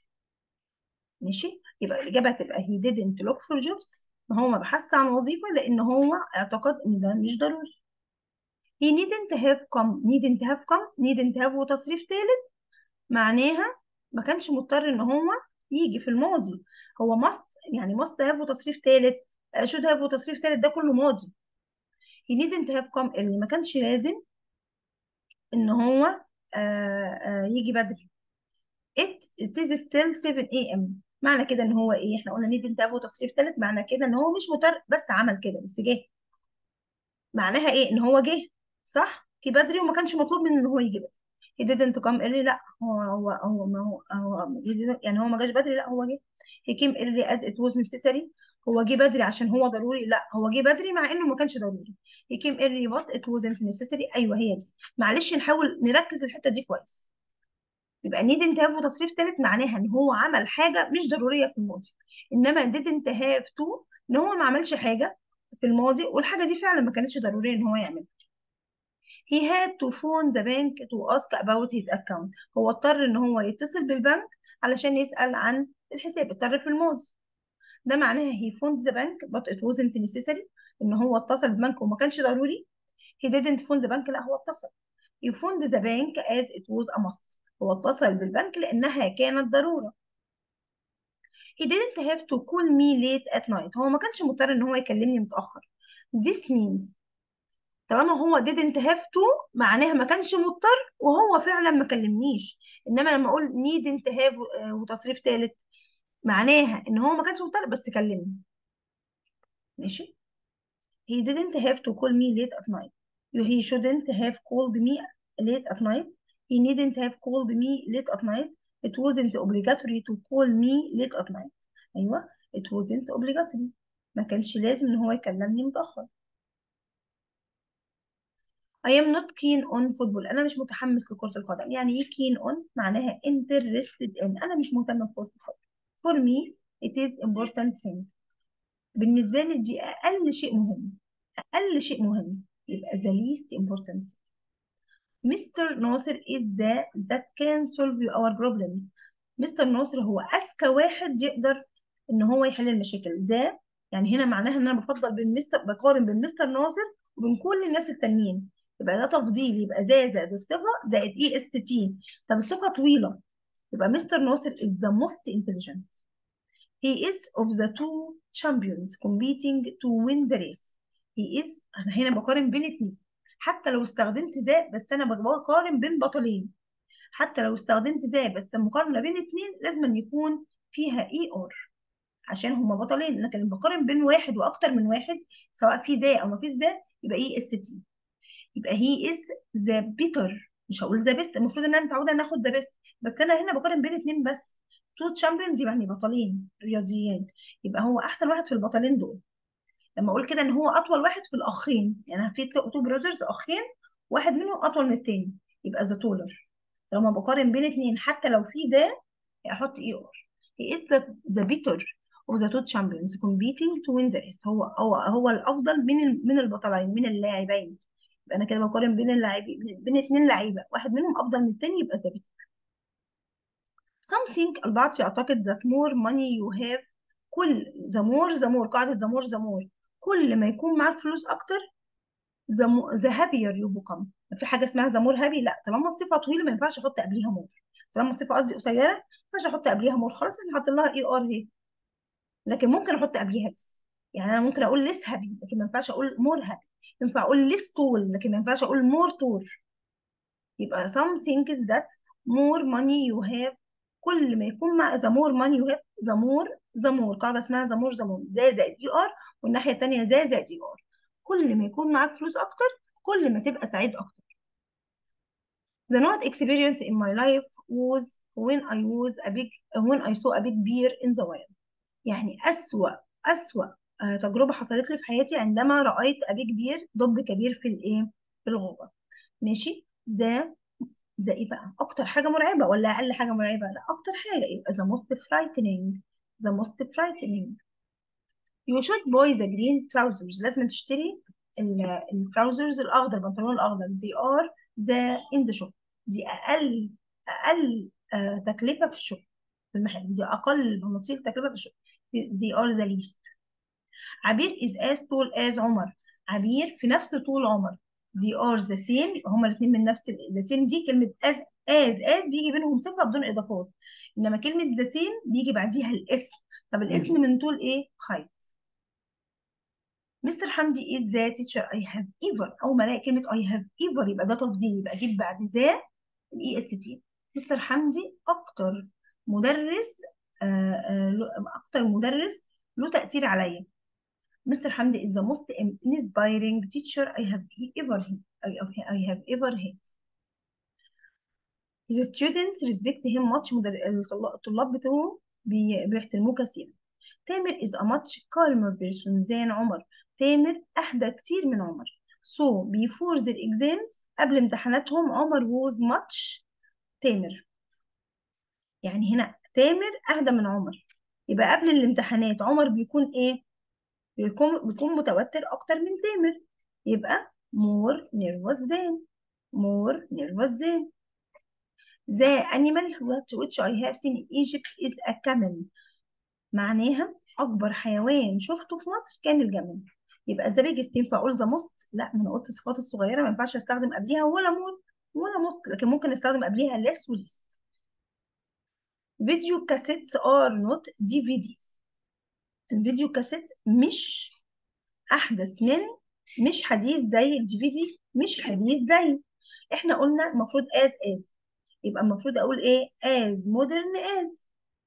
ماشي يبقى الإجابة هتبقى he didn't look for jobs ما هو ما بحث عن وظيفة لأن هو اعتقد إن ده مش ضروري he needn't have come needn't have come needn't have وتصريف ثالث معناها ما كانش مضطر إن هو يجي في الماضي هو must يعني must have وتصريف ثالث should have وتصريف ثالث ده كله ماضي he needn't have come early ما كانش لازم إن هو آه آه يجي بدري it, it is still 7 a.m. معنى كده ان هو ايه احنا قلنا نيد انتهاب وتصريف ثالث معنى كده ان هو مش مضطر بس عمل كده بس جه معناها ايه ان هو جه صح جه بدري وما كانش مطلوب منه ان هو يجي بدري he didn't come early لا هو هو هو ما هو, هو يعني هو ما جاش بدري لا هو جه he came early as it was necessary هو جه بدري عشان هو ضروري لا هو جه بدري مع انه ما كانش ضروري he came early but it wasn't necessary ايوه هي دي معلش نحاول نركز الحته دي كويس يبقى didn't have وتصريف ثالث معناها ان هو عمل حاجه مش ضروريه في الماضي انما didn't have to ان هو ما عملش حاجه في الماضي والحاجه دي فعلا ما كانتش ضروريه ان هو يعملها he had to phone the bank to ask about his account هو اضطر ان هو يتصل بالبنك علشان يسأل عن الحساب اضطر في الماضي ده معناها he phoned the bank but it wasn't necessary ان هو اتصل بالبنك وما كانش ضروري he didn't phone the bank لا هو اتصل he phoned the bank as it was a must هو اتصل بالبنك لأنها كانت ضرورة he didn't have to call me late at night هو ما كانش مضطر ان هو يكلمني متأخر this means طالما هو didn't have to معناها ما كانش مضطر وهو فعلا ما كلمنيش انما لما اقول needn't have وتصريف ثالث معناها ان هو ما كانش مضطر بس كلمني ماشي he didn't have to call me late at night he shouldn't have called me late at night he needn't have called me late at night it wasn't obligatory to call me late at night ايوه it wasn't obligatory ما كانش لازم ان هو يكلمني متأخر I am not keen on football أنا مش متحمس لكرة القدم يعني إيه keen on معناها interested in أنا مش مهتمة بكرة القدم for me it is important thing بالنسبة لي دي أقل شيء مهم أقل شيء مهم يبقى the least important thing مستر ناصر is the that can solve our problems مستر ناصر هو أذكى واحد يقدر إن هو يحل المشاكل ذا يعني هنا معناها إن أنا بفضل بين مستر بقارن بين مستر ناصر وبين كل الناس التانيين يبقى ده تفضيل يبقى ذا زائد الصفة زائد اي اس تي طب الصفة طويلة يبقى مستر ناصر is the most intelligent he is of the two champions competing to win the race he is أنا هنا بقارن بين اتنين حتى لو استخدمت ذا بس أنا بقارن بين بطلين حتى لو استخدمت ذا بس المقارنة بين اتنين لازم أن يكون فيها اي ار عشان هما بطلين لكن بقارن بين واحد واكتر من واحد سواء في ذا او ما فيش ذا يبقى اي اس تي يبقى هي از ذا بيتر مش هقول ذا بيست المفروض ان انا متعوده ان اخد ذا بيست بس انا هنا بقارن بين اتنين بس تو تشامبيونز يعني بطلين رياضيين يبقى هو احسن واحد في البطلين دول لما اقول كده ان هو اطول واحد في الاخين يعني في تو براذرز اخين واحد منهم اطول من التاني يبقى ذا تولر لما بقارن بين اتنين حتى لو في ذا احط اي ار he is the, the better of the two champions competing to win the race هو هو هو الافضل من من البطلين من اللاعبين يبقى انا كده بقارن بين اللاعبين بين اتنين لعيبه واحد منهم افضل من التاني يبقى the better something البعض يعتقد that more money you have كل the more the more قاعده the more the more كل ما يكون معاك فلوس اكتر the, mo- the happier you become في حاجه اسمها the more happy لا طالما الصفه طويله ما ينفعش احط قبليها more طالما الصفه قصدي قصيره ما ينفعش احط قبليها more خلاص احنا حاطين لها اي ار اهي لكن ممكن احط قبليها less يعني انا ممكن اقول less happy لكن ما ينفعش اقول more happy ينفع اقول less tall لكن ما ينفعش اقول more tall يبقى some things that more money you have كل ما يكون مع the more money you have the more the more قاعدة اسمها the more the more زي زائد اي ار والناحية التانية زي زائد اي ار كل ما يكون معاك فلوس اكتر كل ما تبقى سعيد اكتر The not experience in my life was when I was a big when I saw a big bear in the wild يعني أسوأ أسوأ آه، تجربة حصلت لي في حياتي عندما رأيت a big bear دب كبير في الايه في الغابة ماشي ده ده ايه بقى اكتر حاجه مرعبه ولا اقل حاجه مرعبه لا اكتر حاجه يبقى the most frightening the most frightening you should buy the green trousers لازم تشتري التراوزرز الاخضر البنطلون الاخضر they are the in the shop دي اقل اقل آه تكلفه في الشوب في المحل دي اقل بناطيل تكلفه في الشوب they are the least عبير is as tall as عمر عبير في نفس طول عمر they are the same يبقى هما الاثنين من نفس ال- the same دي كلمة as as as بيجي بينهم صفة بدون إضافات إنما كلمة the same بيجي بعديها الاسم طب الاسم من طول إيه؟ height مستر حمدي is the teacher I have ever أول ما ألاقي كلمة I have ever يبقى ده تفضيل يبقى أجيب بعد ذا الاي اس تي مستر حمدي أكتر مدرس آه آه له- أكتر مدرس له تأثير عليا Mr. Hamdi is the most inspiring teacher I have ever I, I have ever had. The students respect him much مدر... الطلاب الطلاب بتوعه بي... بيحترموه كثيرا. تامر is a much calmer person than عمر. تامر أهدى كتير من عمر. So before their exams قبل امتحاناتهم عمر was much تامر. يعني هنا تامر أهدى من عمر. يبقى قبل الامتحانات عمر بيكون إيه؟ بيكون بيكون متوتر اكتر من تامر يبقى more nervous than more nervous than the animal what- which I have seen in Egypt is a camel معناها اكبر حيوان شفته في مصر كان الجمل يبقى the biggest ينفع اقول the most لا ما انا قلت الصفات الصغيره ما ينفعش استخدم قبليها ولا more ولا most لكن ممكن استخدم قبليها less و least فيديو كاسيتس are not DVDs الفيديو كاسيت مش احدث من مش حديث زي الدي في دي مش حديث زي احنا قلنا المفروض as as يبقى المفروض اقول ايه as modern as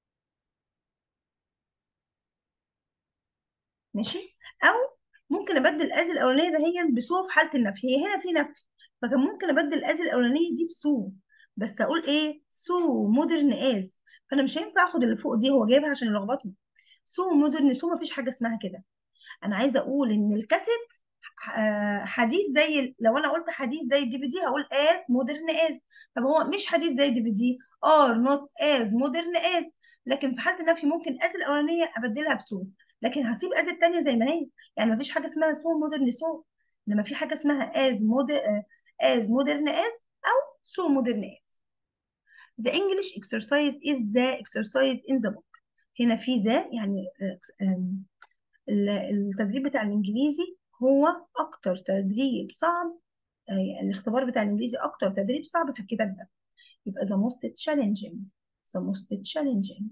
ماشي او ممكن ابدل as الاولانيه ده هي بسو في حاله النفي هي هنا في نفي فكان ممكن ابدل as الاولانيه دي بسو بس اقول ايه سو مودرن از فانا مش هينفع اخد اللي فوق دي هو جايبها عشان يلخبطني سو مودرن سو مفيش حاجه اسمها كده انا عايزه اقول ان الكاسيت آه، حديث زي ال- لو انا قلت حديث زي الدي في دي هقول as مودرن as طب هو مش حديث زي الدي في دي are not as مودرن as لكن في حاله النفي ممكن as الاولانيه ابدلها بسو لكن هسيب as التانيه زي ما هي يعني مفيش حاجه اسمها سو مودرن سو انما في حاجه اسمها as مود as مودرن as او سو مودرن as the English exercise is the exercise in the book هنا في ذا يعني آه، آم، ال- التدريب بتاع الإنجليزي هو أكتر تدريب صعب آه، الاختبار بتاع الإنجليزي أكتر تدريب صعب في الكتاب ده يبقى the most challenging the most challenging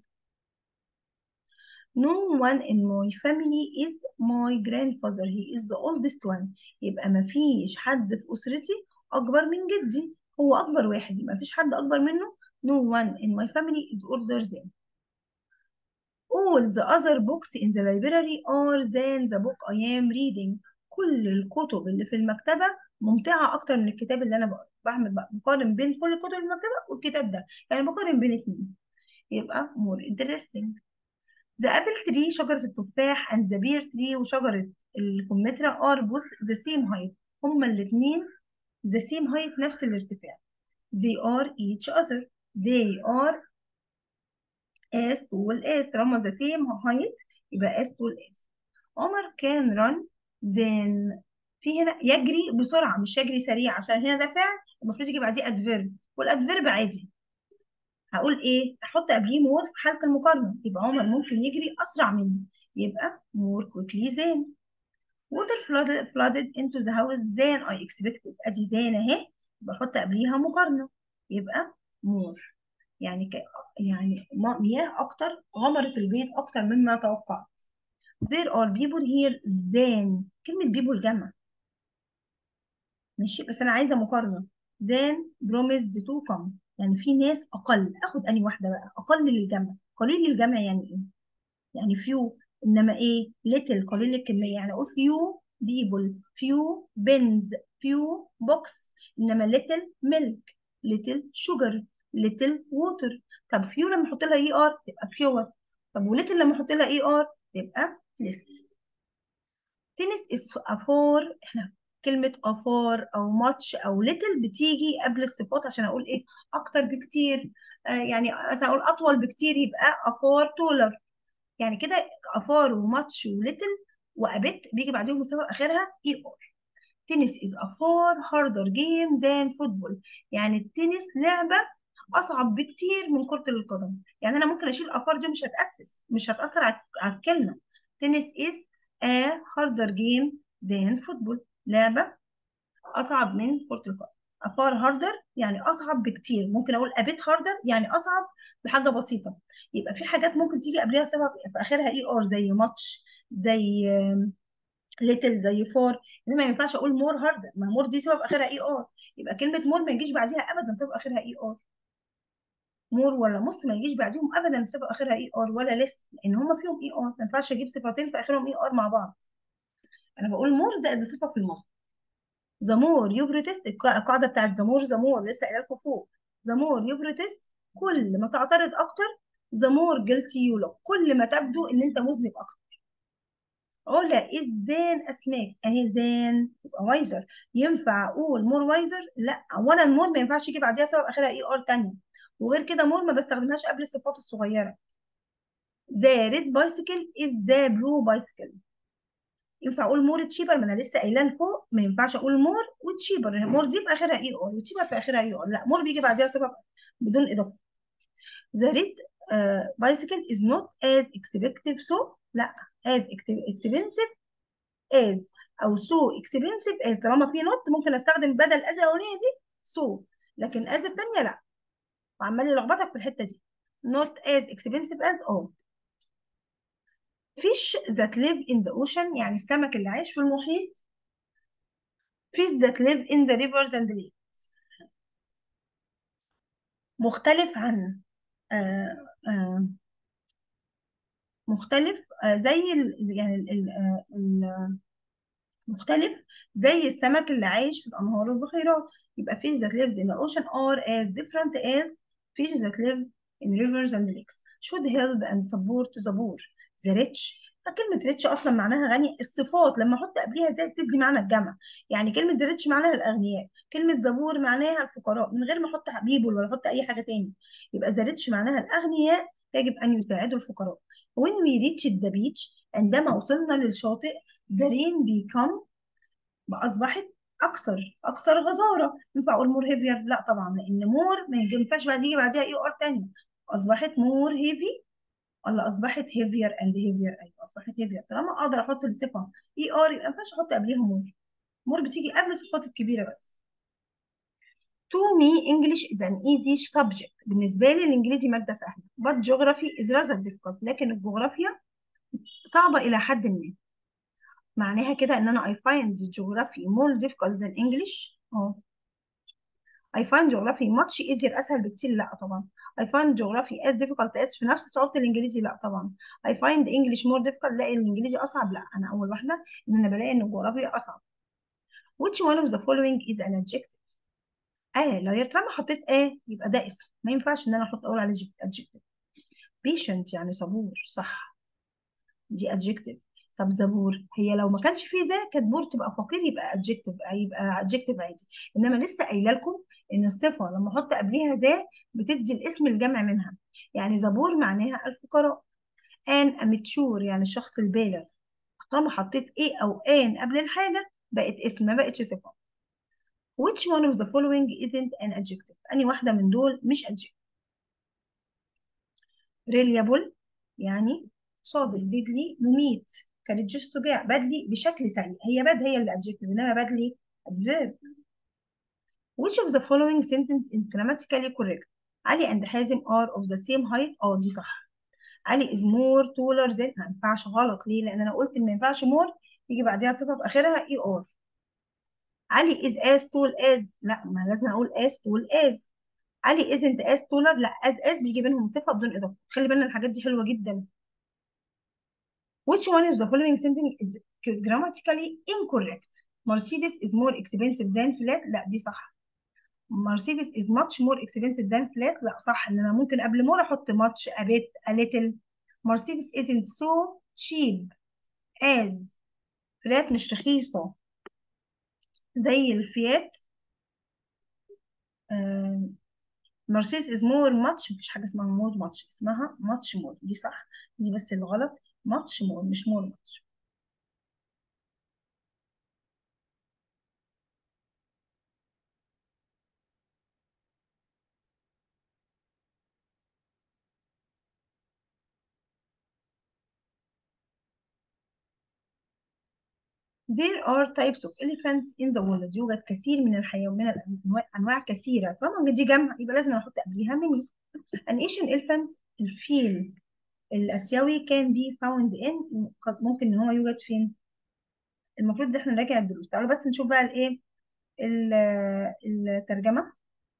no one in my family is my grandfather he is the oldest one يبقى ما فيش حد في أسرتي أكبر من جدي هو أكبر واحد يبقى ما فيش حد أكبر منه no one in my family is older than All the other books in the library are than the book I am reading. كل الكتب اللي في المكتبة ممتعة أكتر من الكتاب اللي أنا بق- بعمل بق- بقارن بين كل الكتب المكتبة والكتاب ده يعني بقارن بين اتنين يبقى more interesting. The apple tree شجرة التفاح and the pear tree وشجرة الكمثرى are both the same height. هما الاتنين the same height نفس الارتفاع. They are each other. They are as tall as طالما the same height يبقى as tall as عمر كان run then في هنا يجري بسرعة مش يجري سريع عشان هنا ده فعل المفروض يجي بعديه adverb والادفيرب عادي هقول ايه احط قبليه more في حالة المقارنة يبقى عمر ممكن يجري اسرع مني يبقى more quickly than water flooded, flooded into the house than I expected ادي than اهي بحط قبليها مقارنة يبقى more يعني ك... يعني م- مياه اكتر غمرت البيت اكتر مما توقعت there are people here than كلمة people جمع ماشي بس انا عايزة مقارنة than promised to come يعني في ناس اقل اخد اني واحدة بقى اقل للجمع قليل للجمع يعني ايه يعني few انما ايه little قليل الكميه يعني اقول few people few bins few box انما little milk little sugar little water طب few لما احط لها اي ار تبقى fewer طب وليتل لما احط لها اي ار تبقى less تنس is afar احنا كلمة afar أو much أو little بتيجي قبل الصفات عشان أقول إيه أكتر بكتير آه يعني مثلا أقول أطول بكتير يبقى afar taller يعني كده افار وماتش وليتل وابت بيجي بعدهم مساوي اخرها اي ار تنس is a far harder game than football يعني التنس لعبة أصعب بكتير من كرة القدم يعني أنا ممكن أشيل أفار دي مش هتأسس مش هتأثر على على الكلمة تنس is a harder game than football لعبة أصعب من كرة القدم أفار هاردر يعني أصعب بكتير ممكن أقول أبيت هاردر يعني أصعب بحاجة بسيطة يبقى في حاجات ممكن تيجي قبلها سبب في آخرها إي آر زي ماتش زي ليتل زي فور إنما ما ينفعش أقول مور هاردر ما مور دي سبب آخرها إي آر يبقى كلمة مور ما يجيش بعديها أبدا سبب آخرها إي آر مور ولا مست ما يجيش بعديهم أبدا سبب آخرها إي آر ولا لس لأن هما فيهم إي آر ما ينفعش أجيب صفتين في آخرهم إي آر مع بعض أنا بقول مور زائد صفة في المصدر the more you protest الق- القاعدة بتاعت the more the more لسه قايله لكم فوق the more you protest كل ما تعترض أكتر the more guilty you look كل ما تبدو إن أنت مذنب أكتر علا الزان أسماك أهي زان تبقى وايزر ينفع أقول مور وايزر؟ لا أولا مور ما ينفعش يجي بعديها سبب آخرها إي آر تانية وغير كده مور ما بستخدمهاش قبل الصفات الصغيرة the red bicycle is the blue bicycle ينفع اقول مور تشيبر ما انا لسه قايلاه فوق ما ينفعش اقول مور وتشيبر مور دي في اخرها اي ار وتشيبر في اخرها اي ار لا مور بيجي بعديها سبب بدون اضافه the red uh, bicycle is not as expensive so لا as expensive as او so expensive as طالما في not ممكن استخدم بدل as الاولانيه دي so لكن as الثانيه لا وعمال يلخبطك في الحته دي not as expensive as اه fish that live in the ocean يعني السمك اللي عايش في المحيط fish that live in the rivers and lakes مختلف عن آه آه مختلف آه زي ال يعني ال ال آه ال- مختلف زي السمك اللي عايش في الأنهار والبحيرات يبقى fish that lives in the ocean are as different as fish that live in rivers and lakes should help and support the poor the rich فكلمة rich أصلا معناها غني الصفات لما أحط قبليها زي بتدي معنى الجمع يعني كلمة the rich معناها الأغنياء كلمة the poor معناها الفقراء من غير ما أحط people ولا أحط أي حاجة تاني يبقى the rich معناها الأغنياء يجب أن يساعدوا الفقراء when we reached the beach عندما وصلنا للشاطئ the rain become أصبحت أكثر أكثر غزارة ينفع أقول مور هيفير؟ لا طبعا لأن مور ما ينفعش بعد يجي بعديها إي آر تانية أصبحت مور هيفي ولا أصبحت هيفير أند هيفير أيوه أصبحت هيفير طالما أقدر أحط الصفة إي آر يبقى ما ينفعش أحط قبليها مور مور بتيجي قبل الصفات الكبيرة بس To me English is an easy subject بالنسبة لي الإنجليزي مادة سهلة but geography is rather difficult لكن الجغرافيا صعبة إلى حد ما معناها كده ان انا I find geography more difficult than English اه I find geography much easier اسهل بكتير لا طبعا I find geography as difficult as في نفس صعوبة الانجليزي لا طبعا I find English more difficult لا الانجليزي اصعب لا انا اول واحدة ان انا بلاقي ان الجغرافيا اصعب which one of the following is an adjective اه لو طالما حطيت اه يبقى ده اسم ما ينفعش ان انا احط اقول عليه adjective patient يعني صبور صح دي adjective طب زبور هي لو ما كانش فيه ذا كانت بور تبقى فقير يبقى adjective يبقى adjective عادي انما لسه قايله لكم ان الصفه لما احط قبليها ذا بتدي الاسم الجمع منها يعني زبور معناها الفقراء ان امتشور يعني الشخص البالغ طالما حطيت ايه او ان قبل الحاجه بقت اسم ما بقتش صفه which one of the following isn't an adjective اني واحده من دول مش adjective reliable يعني صادق deadly مميت كانت شجاع بدلي بشكل سيء هي باد هي اللي adjective انما بدلي adverb which of the following sentence is grammatically correct علي and حازم are of the same height اه دي صح علي is more taller than ما ينفعش غلط ليه لان انا قلت ان ما ينفعش more يجي بعديها صفه في اخرها اي ار علي is as tall as لا ما لازم اقول as tall as علي isn't as taller لا as as بيجي بينهم صفه بدون اضافه خلي بالنا الحاجات دي حلوه جدا which one of the following sentence is grammatically incorrect Mercedes is more expensive than flat لا دي صح Mercedes is much more expensive than flat لا صح ان انا ممكن قبل more احط much a bit a little Mercedes isn't so cheap as فلات مش رخيصة زي الفيات مرسيدس is more much مفيش حاجة اسمها more much اسمها much more دي صح دي بس اللي غلط much more مش more much There are types of elephants in the world يوجد كثير من الحيوانات أنواع أنواع كثيرة طالما دي جمع يبقى لازم نحط قبليها many An Asian elephant الفيل الآسيوي can be found in قد ممكن إن هو يوجد فين؟ المفروض إن إحنا نراجع الدروس تعالوا بس نشوف بقى الإيه ال- الترجمة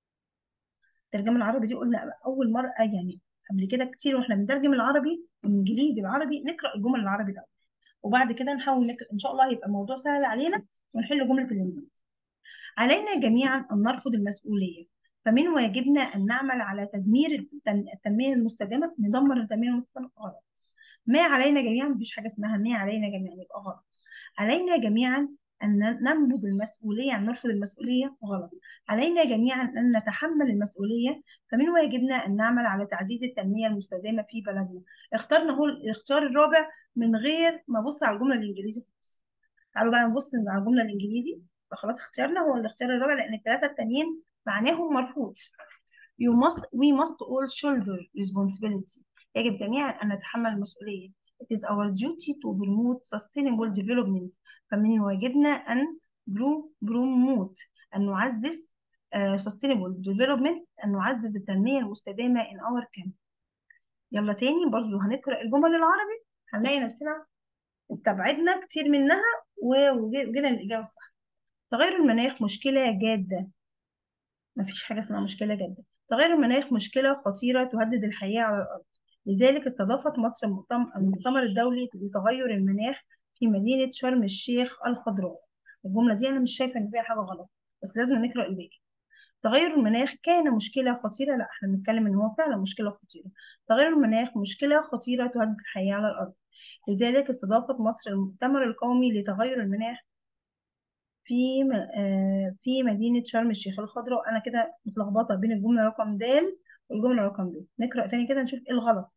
الترجمة العربي دي قلنا أول مرة يعني قبل كده كتير وإحنا بنترجم العربي من إنجليزي العربي نقرأ الجمل العربي ده وبعد كده نحاول نقرأ إن شاء الله هيبقى الموضوع سهل علينا ونحل جملة الإنجليزي علينا جميعا أن نرفض المسؤولية فمن واجبنا أن نعمل على تدمير التن- التنمية المستدامة ندمر التنمية المستدامة غلط ما علينا جميعا مفيش حاجة اسمها ما علينا جميعا يبقى غلط علينا جميعا أن ننبذ المسؤولية أن نرفض المسؤولية غلط علينا جميعا أن نتحمل المسؤولية فمن واجبنا أن نعمل على تعزيز التنمية المستدامة في بلدنا اخترنا هو الاختيار الرابع من غير ما ابص على الجملة الإنجليزية خالص تعالوا بقى نبص على الجملة الإنجليزي فخلاص اختيارنا هو الاختيار الرابع لأن الثلاثة التانيين معناهم مرفوض You must we must all shoulder responsibility يجب جميعا أن نتحمل المسؤولية It is our duty to promote sustainable development فمن واجبنا أن برو promote أن نعزز آه، sustainable development أن نعزز التنمية المستدامة in our country يلا تاني برضو هنقرأ الجمل العربي هنلاقي نفسنا استبعدنا كتير منها و- وج- وجينا للإجابة الصح تغير المناخ مشكلة جادة مفيش حاجة اسمها مشكلة جادة تغير المناخ مشكلة خطيرة تهدد الحياة على الأرض لذلك استضافت مصر المؤتم- المؤتمر الدولي لتغير المناخ في مدينة شرم الشيخ الخضراء الجملة دي أنا مش شايفة إن فيها حاجة غلط بس لازم نقرأ الباقي تغير المناخ كان مشكلة خطيرة لا احنا بنتكلم ان هو فعلا مشكلة خطيرة تغير المناخ مشكلة خطيرة تهدد الحياة على الأرض لذلك استضافت مصر المؤتمر القومي لتغير المناخ في م- آه، في مدينة شرم الشيخ الخضراء أنا كده متلخبطة بين الجملة رقم د والجملة رقم ب نقرأ تاني كده نشوف إيه الغلط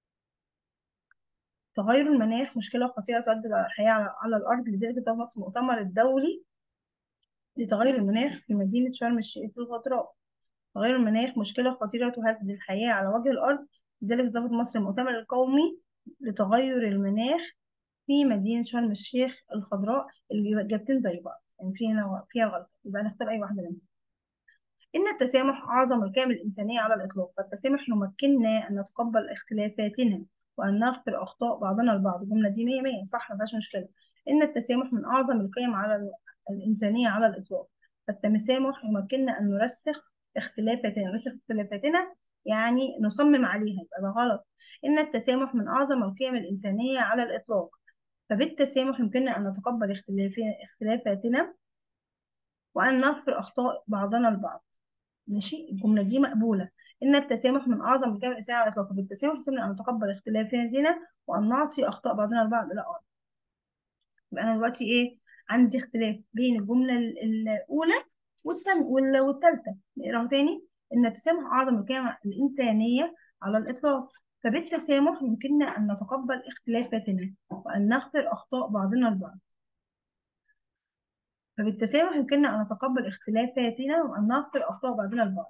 تغير المناخ مشكلة خطيرة تهدد الحياة على على الأرض لذلك استضافت مصر المؤتمر الدولي لتغير المناخ في مدينة شرم الشيخ الخضراء تغير المناخ مشكلة خطيرة تهدد الحياة على وجه الأرض لذلك استضافت مصر المؤتمر القومي لتغير المناخ في مدينة شرم الشيخ الخضراء الإجابتين زي بعض يعني فيها فيها غلط يبقى نختار أي واحدة منهم إن التسامح أعظم القيم الإنسانية على الإطلاق فالتسامح يمكننا أن نتقبل اختلافاتنا وأن نغفر أخطاء بعضنا البعض الجملة دي مية مية صح مفيهاش مشكلة إن التسامح من أعظم القيم على ال- الإنسانية على الإطلاق فالتسامح يمكننا أن نرسخ اختلافاتنا نرسخ اختلافاتنا يعني نصمم عليها يبقى ده غلط إن التسامح من أعظم القيم الإنسانية على الإطلاق فبالتسامح يمكننا أن نتقبل اختلاف- اختلافاتنا وأن نغفر أخطاء بعضنا البعض ماشي الجملة دي مقبولة إن التسامح من أعظم القيم الإنسانية على الإطلاق بالتسامح يمكننا أن نتقبل اختلافاتنا وأن نعطي أخطاء بعضنا البعض لا غلط يبقى أنا دلوقتي إيه عندي اختلاف بين الجملة ال- الأولى والثانية وال- والثالثة نقراها تاني إن التسامح أعظم القيم الإنسانية على الإطلاق فبالتسامح يمكننا أن نتقبل اختلافاتنا وأن نغفر أخطاء بعضنا البعض فبالتسامح يمكننا أن نتقبل اختلافاتنا وأن نغفر أخطاء بعضنا البعض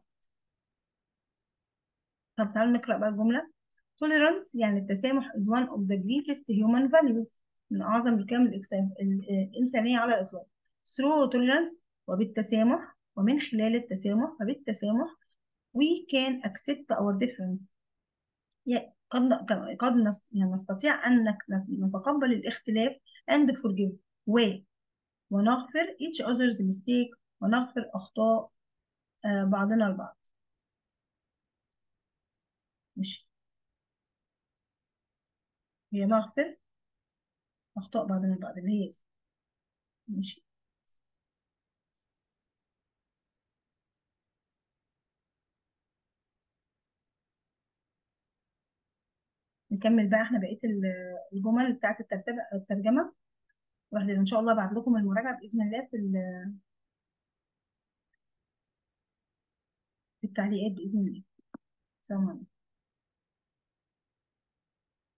طب تعالوا نقرأ بقى الجملة tolerance يعني التسامح is one of the greatest human values من أعظم القيم الإكس- ال- الإنسانية على الإطلاق through tolerance وبالتسامح ومن خلال التسامح وبالتسامح we can accept our difference يعني قد قد نس- يعني نستطيع أن نك- نتقبل الاختلاف and forgive و ونغفر each other's mistake ونغفر أخطاء آه، بعضنا البعض مش هي نغفر أخطاء بعضنا البعض اللي هي دي ماشي نكمل بقى احنا بقية ال- الجمل بتاعت الترتيب الترجمة واحدة إن شاء الله بعد لكم المراجعة بإذن الله في ال- في التعليقات بإذن الله السلام عليكم